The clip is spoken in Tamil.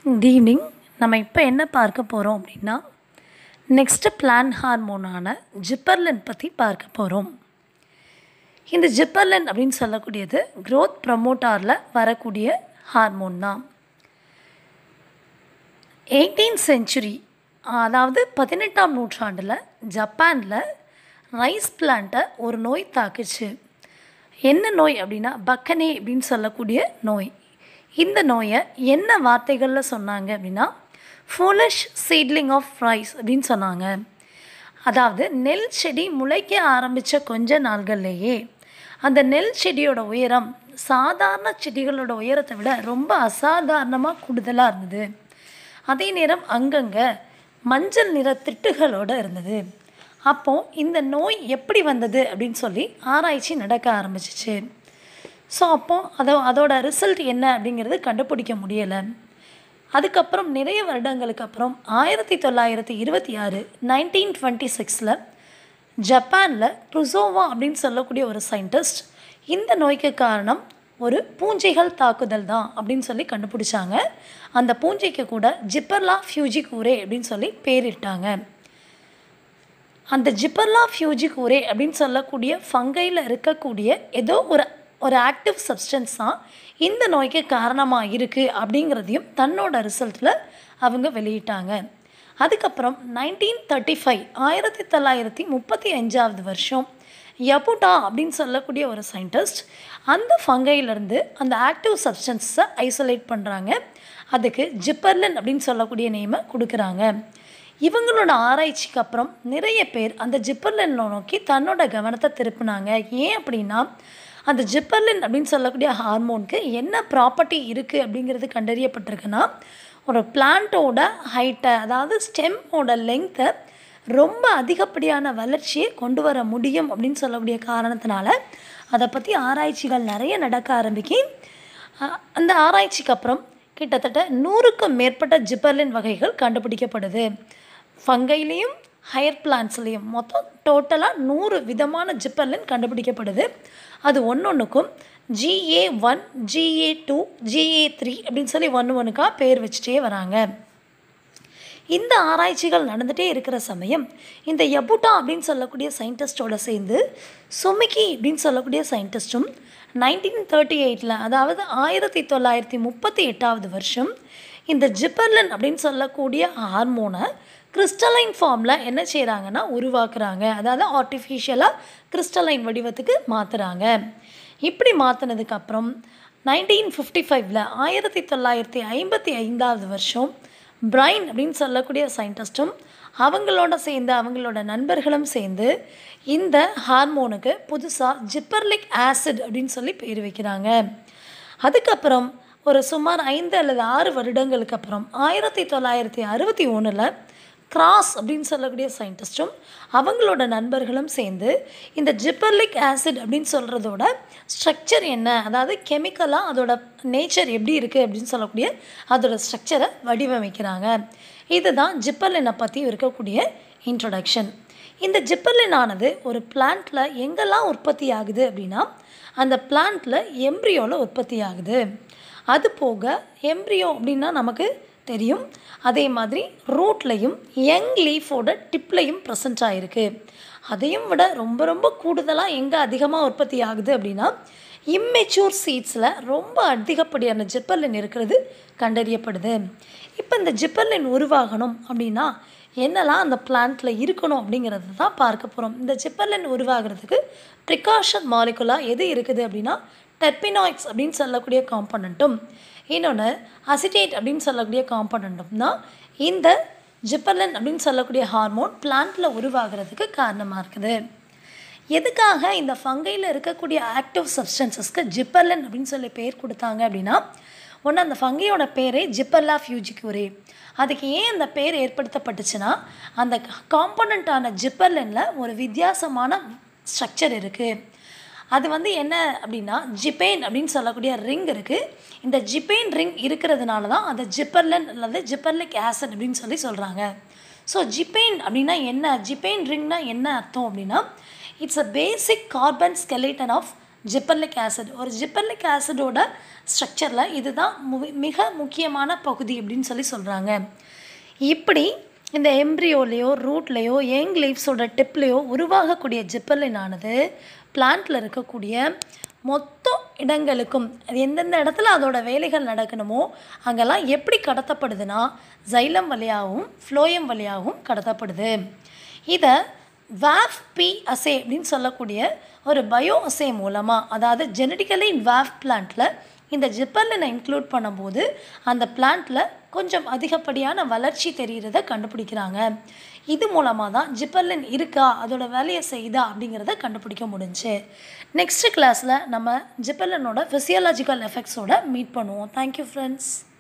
குட் ஈவினிங் நம்ம இப்போ என்ன பார்க்க போகிறோம் அப்படின்னா நெக்ஸ்ட்டு பிளான் ஹார்மோனான ஜிப்பர்லன் பற்றி பார்க்க போகிறோம் இந்த ஜிப்பர்லன் அப்படின்னு சொல்லக்கூடியது growth ப்ரமோட்டாரில் வரக்கூடிய ஹார்மோன் தான் எயிட்டீன் செஞ்சுரி அதாவது பதினெட்டாம் நூற்றாண்டில் ஜப்பானில் ரைஸ் பிளான்ட்டை ஒரு நோய் தாக்குச்சு என்ன நோய் அப்படின்னா பக்கனே அப்படின்னு சொல்லக்கூடிய நோய் இந்த நோயை என்ன வார்த்தைகளில் சொன்னாங்க அப்படின்னா ஃபோலிஷ் சீட்லிங் ஆஃப் ரைஸ் அப்படின்னு சொன்னாங்க அதாவது நெல் செடி முளைக்க ஆரம்பித்த கொஞ்ச நாள்கள்லேயே அந்த நெல் செடியோட உயரம் சாதாரண செடிகளோட உயரத்தை விட ரொம்ப அசாதாரணமாக கூடுதலாக இருந்தது அதே நேரம் அங்கங்கே மஞ்சள் நிற திட்டுகளோடு இருந்தது அப்போது இந்த நோய் எப்படி வந்தது அப்படின்னு சொல்லி ஆராய்ச்சி நடக்க ஆரம்பிச்சிச்சு ஸோ அப்போது அதோ அதோட ரிசல்ட் என்ன அப்படிங்கிறது கண்டுபிடிக்க முடியலை அதுக்கப்புறம் நிறைய வருடங்களுக்கு அப்புறம் ஆயிரத்தி தொள்ளாயிரத்தி இருபத்தி ஆறு நைன்டீன் டுவெண்ட்டி சிக்ஸில் ஜப்பானில் ப்ருசோவா அப்படின்னு சொல்லக்கூடிய ஒரு சயின்டிஸ்ட் இந்த நோய்க்கு காரணம் ஒரு பூஞ்சைகள் தாக்குதல் தான் அப்படின்னு சொல்லி கண்டுபிடிச்சாங்க அந்த பூஞ்சைக்கு கூட ஜிப்பர்லா ஃபியூஜிகூரே அப்படின்னு சொல்லி பேரிட்டாங்க அந்த ஜிப்பர்லா ஃபியூஜிகூரே அப்படின்னு சொல்லக்கூடிய ஃபங்கையில் இருக்கக்கூடிய ஏதோ ஒரு ஒரு ஆக்டிவ் சப்ஸ்டன்ஸ் தான் இந்த நோய்க்கு காரணமாக இருக்குது அப்படிங்கிறதையும் தன்னோட ரிசல்ட்டில் அவங்க வெளியிட்டாங்க அதுக்கப்புறம் நைன்டீன் தேர்ட்டி ஃபைவ் ஆயிரத்தி தொள்ளாயிரத்தி முப்பத்தி அஞ்சாவது வருஷம் யபுட்டா அப்படின்னு சொல்லக்கூடிய ஒரு சயின்டிஸ்ட் அந்த ஃபங்கையிலேருந்து அந்த ஆக்டிவ் சப்ஸ்டன்ஸை ஐசோலேட் பண்ணுறாங்க அதுக்கு ஜிப்பர்லன் அப்படின்னு சொல்லக்கூடிய நேமை கொடுக்குறாங்க இவங்களோட ஆராய்ச்சிக்கு அப்புறம் நிறைய பேர் அந்த ஜிப்பர்லின் நோக்கி தன்னோட கவனத்தை திருப்பினாங்க ஏன் அப்படின்னா அந்த ஜிப்பர்லின் அப்படின்னு சொல்லக்கூடிய ஹார்மோனுக்கு என்ன ப்ராப்பர்ட்டி இருக்குது அப்படிங்கிறது கண்டறியப்பட்டிருக்குன்னா ஒரு பிளான்ட்டோட ஹைட்டை அதாவது ஸ்டெம்மோட லெங்க்த்தை ரொம்ப அதிகப்படியான வளர்ச்சியை கொண்டு வர முடியும் அப்படின்னு சொல்லக்கூடிய காரணத்தினால அதை பற்றி ஆராய்ச்சிகள் நிறைய நடக்க ஆரம்பிக்கி அஹ், அந்த ஆராய்ச்சிக்கு அப்புறம் கிட்டத்தட்ட நூறுக்கும் மேற்பட்ட ஜிப்பர்லின் வகைகள் கண்டுபிடிக்கப்படுது ஃபங்கையிலையும் ஹையர் பிளான்ட்ஸ்லேயும் மொத்தம் டோட்டலாக நூறு விதமான ஜிப்பர்லின் கண்டுபிடிக்கப்படுது அது ஒன்றொன்றுக்கும் GA one GA two GA three அப்படின்னு சொல்லி ஒன்று ஒன்றுக்கா பேர் வச்சுட்டே வராங்க இந்த ஆராய்ச்சிகள் நடந்துகிட்டே இருக்கிற சமயம் இந்த எபுட்டா அப்படின்னு சொல்லக்கூடிய சயின்டிஸ்டோட சேர்ந்து சுமிக்கி அப்படின்னு சொல்லக்கூடிய சயின்டிஸ்ட்டும் நைன்டீன் தேர்ட்டி எயிட்டில் அதாவது ஆயிரத்தி தொள்ளாயிரத்தி முப்பத்தி எட்டாவது வருஷம் இந்த ஜிப்பர்லன் அப்படின்னு சொல்லக்கூடிய ஹார்மோனை கிறிஸ்டலைன் ஃபார்மில் என்ன செய்கிறாங்கன்னா உருவாக்குறாங்க அதாவது ஆர்டிஃபிஷியலாக கிறிஸ்டலைன் வடிவத்துக்கு மாற்றுறாங்க இப்படி மாற்றினதுக்கப்புறம் நைன்டீன் ஃபிஃப்டி ஃபைவ்ல ஆயிரத்தி தொள்ளாயிரத்தி ஐம்பத்தி ஐந்தாவது வருஷம் பிரைன் அப்படின்னு சொல்லக்கூடிய சயின்டிஸ்ட்டும் அவங்களோட சேர்ந்து அவங்களோட நண்பர்களும் சேர்ந்து இந்த ஹார்மோனுக்கு புதுசாக ஜிப்பர்லிக் ஆசிட் அப்படின்னு சொல்லி பேர் வைக்கிறாங்க அதுக்கப்புறம் ஒரு சுமார் ஐந்து அல்லது ஆறு வருடங்களுக்கு அப்புறம் ஆயிரத்தி தொள்ளாயிரத்தி அறுபத்தி ஒன்றில் கிராஸ் அப்படின்னு சொல்லக்கூடிய சயின்டிஸ்ட்டும் அவங்களோட நண்பர்களும் சேர்ந்து இந்த ஜிப்பர்லிக் ஆசிட் அப்படின்னு சொல்கிறதோட ஸ்ட்ரக்சர் என்ன அதாவது கெமிக்கலாக அதோட நேச்சர் எப்படி இருக்குது அப்படின்னு சொல்லக்கூடிய அதோட ஸ்ட்ரக்சரை வடிவமைக்கிறாங்க இதுதான் ஜிப்பர்லினை பற்றி இருக்கக்கூடிய இன்ட்ரொடக்ஷன் இந்த ஜிப்பர்லின் ஆனது ஒரு பிளான்ட்டில் எங்கெல்லாம் உற்பத்தி ஆகுது அப்படின்னா அந்த பிளான்ட்டில் எம்ப்ரியோவில் உற்பத்தி ஆகுது அது போக எம்ப்ரியோ அப்படின்னா நமக்கு தெரியும் அதே மாதிரி ரூட்லையும் யங் லீஃபோட டிப்லையும் ப்ரெசண்ட் ஆகிருக்கு அதையும் விட ரொம்ப ரொம்ப கூடுதலாக எங்கே அதிகமாக உற்பத்தி ஆகுது அப்படின்னா இம்மெச்சூர் சீட்ஸில் ரொம்ப அதிகப்படியான ஜிப்பர்லின் இருக்கிறது கண்டறியப்படுது இப்போ இந்த ஜிப்பர்லின் உருவாகணும் அப்படின்னா என்னெல்லாம் அந்த பிளான்ட்டில் இருக்கணும் அப்படிங்கிறது தான் பார்க்க போகிறோம் இந்த ஜிப்பர்லின் உருவாகிறதுக்கு ப்ரிகாஷன் மாலிகுலாக எது இருக்குது அப்படின்னா டெர்பினாய்ட்ஸ் அப்படின்னு சொல்லக்கூடிய காம்பனண்ட்டும் இன்னொன்று அசிட்டேட் அப்படின்னு சொல்லக்கூடிய காம்பனண்ட்டும் தான் இந்த ஜிப்பர்லன் அப்படின்னு சொல்லக்கூடிய ஹார்மோன் பிளான்ட்டில் உருவாகிறதுக்கு காரணமாக இருக்குது எதுக்காக இந்த ஃபங்கையில் இருக்கக்கூடிய ஆக்டிவ் சப்ஸ்டன்சஸ்க்கு ஜிப்பர்லன் அப்படின்னு சொல்லி பேர் கொடுத்தாங்க அப்படின்னா ஒன்று அந்த ஃபங்கையோட பேரே ஜிப்பர்லா ஃபியூஜிக்யூரே அதுக்கு ஏன் அந்த பேர் ஏற்படுத்தப்பட்டுச்சுன்னா அந்த காம்பனண்ட்டான ஜிப்பர்லனில் ஒரு வித்தியாசமான ஸ்ட்ரக்சர் இருக்குது அது வந்து என்ன அப்படின்னா ஜிபேன் அப்படின்னு சொல்லக்கூடிய ரிங் இருக்குது இந்த ஜிபேன் ரிங் இருக்கிறதுனால தான் அந்த ஜிப்பர்லன் அல்லது ஜிப்பர்லிக் ஆசிட் அப்படின்னு சொல்லி சொல்கிறாங்க ஸோ ஜிபேன் அப்படின்னா என்ன ஜிபேன் ரிங்னா என்ன அர்த்தம் அப்படின்னா it's a basic carbon skeleton of gibberellic acid ஒரு ஜிப்பர்லிக் ஆசிடோட ஸ்ட்ரக்சரில் இதுதான் மு- மிக முக்கியமான பகுதி அப்படின்னு சொல்லி சொல்கிறாங்க இப்படி இந்த எம்ப்ரியோலேயோ ரூட்லேயோ யங் லீவ்ஸோட டிப்லேயோ உருவாகக்கூடிய ஜிப்பர்லினானது பிளான்ட்டில் இருக்கக்கூடிய மொத்த இடங்களுக்கும் அது எந்தெந்த இடத்துல அதோட வேலைகள் நடக்கணுமோ அங்கெல்லாம் எப்படி கடத்தப்படுதுன்னா ஜைலம் வழியாகவும் ஃப்ளோயம் வழியாகவும் கடத்தப்படுது இதை வாஃப் பி அசே அப்படின்னு சொல்லக்கூடிய ஒரு பயோ அசே மூலமாக அதாவது ஜெனட்டிக்கலி வாஃப் பிளான்ட்டில் இந்த ஜிப்பர்லினை இன்க்ளூட் பண்ணும்போது அந்த பிளான்ட்டில் கொஞ்சம் அதிகப்படியான வளர்ச்சி தெரிகிறத கண்டுபிடிக்கிறாங்க இது மூலமாக தான் ஜிப்பர்லின் இருக்கா அதோட வேலையை செய்யுதா அப்படிங்கிறத கண்டுபிடிக்க முடிஞ்சு நெக்ஸ்ட் கிளாஸில் நம்ம ஜிப்பர்லினோட ஃபிசியாலஜிக்கல் எஃபெக்ட்ஸோட மீட் பண்ணுவோம் தேங்க்யூ ஃப்ரெண்ட்ஸ்